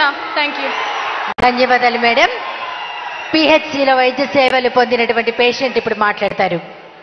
అన్న thank you ధన్యవాదాలు madam పిహెచ్సిలో వైద్య సేవలు పొందినటువంటి పేషెంట్ ఇప్పుడు మాట్లాడతారు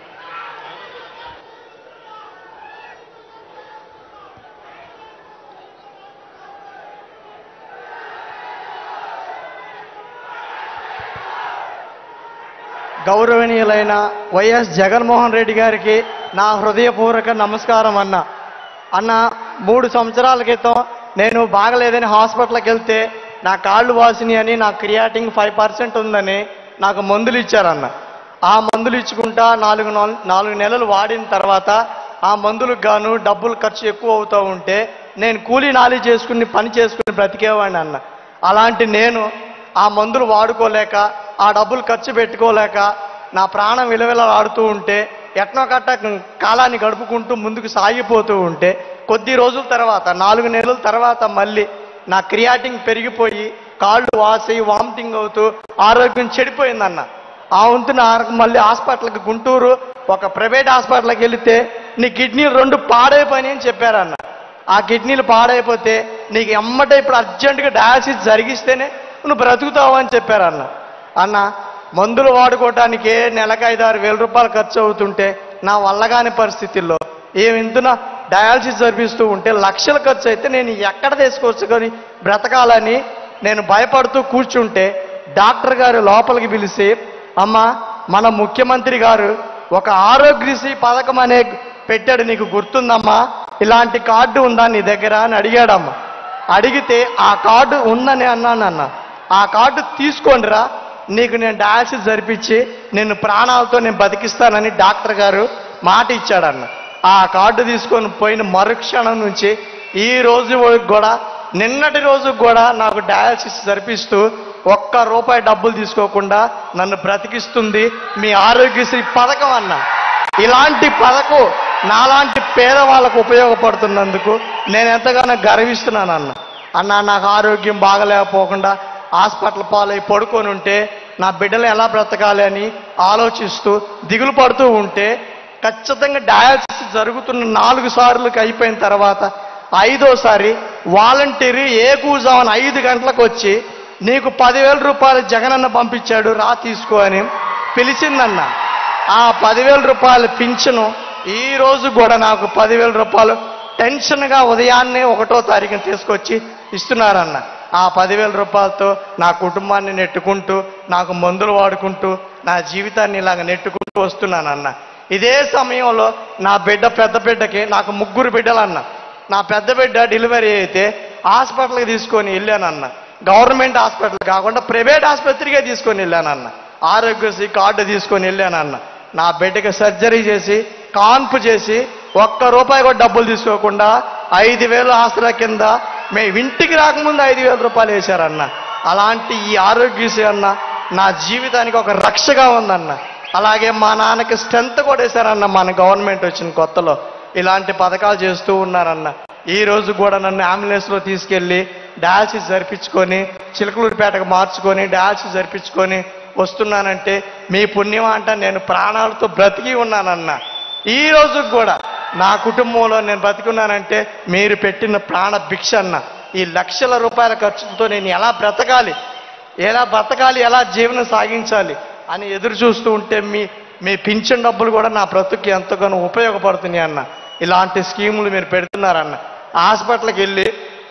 గౌరవనీయులైన వైఎస్ జగన్మోహన్ రెడ్డి గారికి నా హృదయపూర్వక నమస్కారం అన్న అన్న మూడు సంవత్సరాల క్రితం నేను బాగలేదని హాస్పిటల్కి వెళ్తే నా కాళ్ళు వాసిని అని నా క్రియాటింగ్ ఫైవ్ పర్సెంట్ ఉందని నాకు మందులు ఇచ్చారన్న ఆ మందులు ఇచ్చుకుంటా నాలుగు నాల్- నాలుగు నెలలు వాడిన తర్వాత ఆ మందులకు గాను డబ్బులు ఖర్చు ఎక్కువ అవుతూ ఉంటే నేను కూలీ నాలి చేసుకుని పని చేసుకుని బ్రతికేవాడిని అన్న అలాంటి నేను ఆ మందులు వాడుకోలేక ఆ డబ్బులు ఖర్చు పెట్టుకోలేక నా ప్రాణం విలవిలలాడుతూ ఉంటే ఎట్నో కట్ట కాలాన్ని గడుపుకుంటూ ముందుకు సాగిపోతూ ఉంటే కొద్ది రోజుల తర్వాత నాలుగు నెలల తర్వాత మళ్ళీ నా క్రియాటింగ్ పెరిగిపోయి కాళ్ళు వాసి వామిటింగ్ అవుతూ ఆరోగ్యం చెడిపోయిందన్న ఆ వంతున మళ్ళీ హాస్పిటల్కి గుంటూరు ఒక ప్రైవేట్ హాస్పిటల్కి వెళితే నీ కిడ్నీలు రెండు పాడైపోయినాయి అని చెప్పారన్న ఆ కిడ్నీలు పాడైపోతే నీకు ఎమ్మటే ఇప్పుడు అర్జెంటుగా డయాలసిస్ జరిగిస్తేనే నువ్వు బ్రతుకుతావు అని చెప్పారన్న అన్న మందులు వాడుకోవటానికే నెలకు ఐదు ఆరు వేల రూపాయలు ఖర్చు అవుతుంటే నా వల్ల కాని పరిస్థితుల్లో ఏమింతున డయాలసిస్ జరిపిస్తూ ఉంటే లక్షల ఖర్చు అయితే నేను ఎక్కడ తీసుకొచ్చుకొని బ్రతకాలని నేను భయపడుతూ కూర్చుంటే డాక్టర్ గారు లోపలికి పిలిచి అమ్మ మన ముఖ్యమంత్రి గారు ఒక ఆరోగ్యశ్రీ పథకం అనే పెట్టాడు నీకు గుర్తుందమ్మా ఇలాంటి కార్డు ఉందా నీ దగ్గర అని అడిగాడమ్మా అడిగితే ఆ కార్డు ఉందని అన్నాను అన్న ఆ కార్డు తీసుకోండిరా నీకు నేను డయాలసిస్ జరిపించి నిన్ను ప్రాణాలతో నేను బతికిస్తానని డాక్టర్ గారు మాట ఇచ్చాడన్న ఆ కార్డు తీసుకొని పోయిన మరుక్షణం నుంచి ఈ రోజు వరకు కూడా నిన్నటి రోజు కూడా నాకు డయాలసిస్ జరిపిస్తూ ఒక్క రూపాయి డబ్బులు తీసుకోకుండా నన్ను బ్రతికిస్తుంది మీ ఆరోగ్యశ్రీ పథకం అన్న ఇలాంటి పథకం నాలాంటి పేదవాళ్ళకు ఉపయోగపడుతున్నందుకు నేను ఎంతగానో గర్విస్తున్నాను అన్న అన్న నాకు ఆరోగ్యం బాగలేకపోకుండా హాస్పిటల్ పాలై పడుకొని ఉంటే నా బిడ్డలు ఎలా బ్రతకాలి అని ఆలోచిస్తూ దిగులు పడుతూ ఉంటే ఖచ్చితంగా డయాలసిస్ జరుగుతున్న నాలుగు సార్లకు అయిపోయిన తర్వాత ఐదోసారి వాలంటీర్ ఏ కూజామని ఐదు గంటలకు వచ్చి నీకు పదివేల రూపాయలు జగనన్న పంపించాడు రా తీసుకో అని పిలిచిందన్న ఆ పదివేల రూపాయల పింఛను ఈ రోజు కూడా నాకు పదివేల రూపాయలు టెన్షన్గా ఉదయాన్నే ఒకటో తారీఖున తీసుకొచ్చి ఇస్తున్నారన్న ఆ పదివేల రూపాయలతో నా కుటుంబాన్ని నెట్టుకుంటూ నాకు మందులు వాడుకుంటూ నా జీవితాన్ని ఇలాగ నెట్టుకుంటూ వస్తున్నానన్న ఇదే సమయంలో నా బిడ్డ పెద్ద బిడ్డకి నాకు ముగ్గురు బిడ్డలన్న నా పెద్ద బిడ్డ డెలివరీ అయితే హాస్పిటల్కి తీసుకొని వెళ్ళానన్న గవర్నమెంట్ హాస్పిటల్ కాకుండా ప్రైవేట్ ఆసుపత్రికే తీసుకొని వెళ్ళానన్న ఆరోగ్యశ్రీ కార్డు తీసుకొని వెళ్ళానన్న నా బిడ్డకి సర్జరీ చేసి కాన్పు చేసి ఒక్క రూపాయి కూడా డబ్బులు తీసుకోకుండా ఐదు వేలు ఆస్తుల కింద మేము ఇంటికి రాకముందు ఐదు వేల రూపాయలు వేశారన్న అలాంటి ఈ ఆరోగ్యశ్రీ అన్న నా జీవితానికి ఒక రక్షగా ఉందన్న అలాగే మా నాన్నకి స్ట్రెంత్ కూడా వేశారన్న మన గవర్నమెంట్ వచ్చిన కొత్తలో ఇలాంటి పథకాలు చేస్తూ ఉన్నారన్న ఈ రోజు కూడా నన్ను అంబులెన్స్లో తీసుకెళ్ళి డయాలసిస్ జరిపించుకొని చిలకలూరిపేటకు మార్చుకొని డయాలసిస్ జరిపించుకొని వస్తున్నానంటే మీ పుణ్యం అంట నేను ప్రాణాలతో బ్రతికి ఉన్నానన్న ఈ రోజు కూడా నా కుటుంబంలో నేను బ్రతికున్నానంటే మీరు పెట్టిన ప్రాణ భిక్ష అన్న ఈ లక్షల రూపాయల ఖర్చుతో నేను ఎలా బ్రతకాలి ఎలా బ్రతకాలి ఎలా జీవనం సాగించాలి అని ఎదురు చూస్తూ ఉంటే మీ మీ పింఛన్ డబ్బులు కూడా నా బ్రతుకు ఎంతగానో ఉపయోగపడుతున్నాయి అన్న ఇలాంటి స్కీములు మీరు పెడుతున్నారన్న హాస్పిటల్కి వెళ్ళి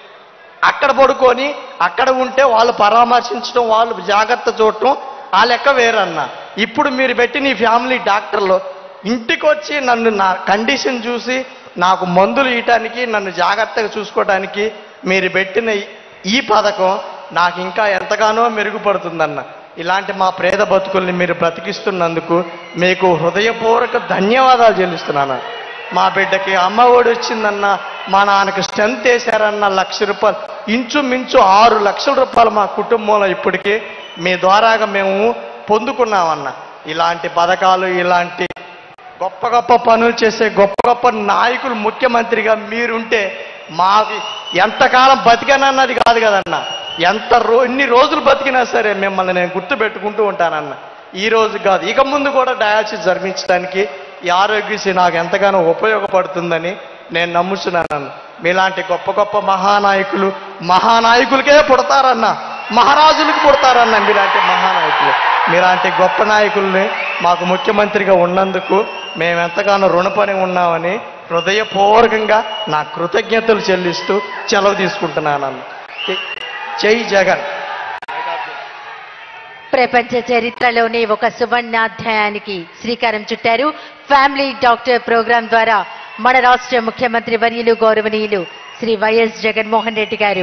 అక్కడ పడుకొని అక్కడ ఉంటే వాళ్ళు పరామర్శించడం వాళ్ళు జాగ్రత్త చూడటం ఆ లెక్క వేరన్న ఇప్పుడు మీరు పెట్టిన ఈ ఫ్యామిలీ డాక్టర్లు ఇంటికి వచ్చి నన్ను నా కండిషన్ చూసి నాకు మందులు ఇయటానికి నన్ను జాగ్రత్తగా చూసుకోవడానికి మీరు పెట్టిన ఈ- ఈ పథకం నాకు ఇంకా ఎంతగానో మెరుగుపడుతుందన్న ఇలాంటి మా ప్రేద బతుకుల్ని మీరు బ్రతికిస్తున్నందుకు మీకు హృదయపూర్వక ధన్యవాదాలు చెల్లిస్తున్నాను మా బిడ్డకి అమ్మ ఒడి వచ్చిందన్న మా నాన్నకి స్ట్రెంత్ వేశారన్న లక్ష రూపాయలు ఇంచుమించు ఆరు లక్షల రూపాయలు మా కుటుంబంలో ఇప్పటికీ మీ ద్వారాగా మేము పొందుకున్నామన్న ఇలాంటి పథకాలు ఇలాంటి గొప్ప గొప్ప పనులు చేసే గొప్ప గొప్ప నాయకులు ముఖ్యమంత్రిగా మీరుంటే మాకు ఎంతకాలం బతికానన్నది కాదు కదన్న ఎంత రో ఎన్ని రోజులు బతికినా సరే మిమ్మల్ని నేను గుర్తు పెట్టుకుంటూ ఉంటానన్న ఈ రోజు కాదు ఇక ముందు కూడా డయాలసిస్ జరిపించడానికి ఈ ఆరోగ్యశ్రీ నాకు ఎంతగానో ఉపయోగపడుతుందని నేను నమ్ముతున్నానన్న మీలాంటి గొప్ప గొప్ప మహానాయకులు మహానాయకులకే పుడతారన్న మహారాజులకు పుడతారన్న మీలాంటి మహానాయకులు మీలాంటి గొప్ప నాయకుల్ని మాకు ముఖ్యమంత్రిగా ఉన్నందుకు మేము ఎంతగానో రుణపడి ఉన్నామని హృదయపూర్వకంగా నా కృతజ్ఞతలు చెల్లిస్తూ సెలవు తీసుకుంటున్నానన్న జై జగన్ ప్రపంచ చరిత్రలోనే ఒక సువర్ణాధ్యాయానికి శ్రీకారం చుట్టారు ఫ్యామిలీ డాక్టర్ ప్రోగ్రాం ద్వారా మన రాష్ట్ర ముఖ్యమంత్రి వర్యులు గౌరవనీయులు శ్రీ వైఎస్ జగన్మోహన్ రెడ్డి గారు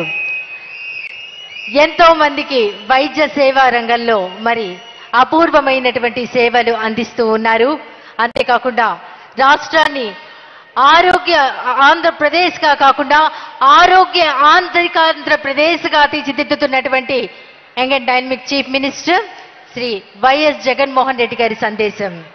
ఎంతో మందికి వైద్య సేవా రంగంలో మరి అపూర్వమైనటువంటి సేవలు అందిస్తూ ఉన్నారు అంతేకాకుండా రాష్ట్రాన్ని ఆరోగ్య ఆంధ్రప్రదేశ్గా కాకుండా ఆరోగ్య ఆంధ్రికాంధ్రప్రదేశ్గా తీర్చిదిద్దుతున్నటువంటి young and dynamic chief minister Shri YS Jaganmohan Reddy గారి సందేశం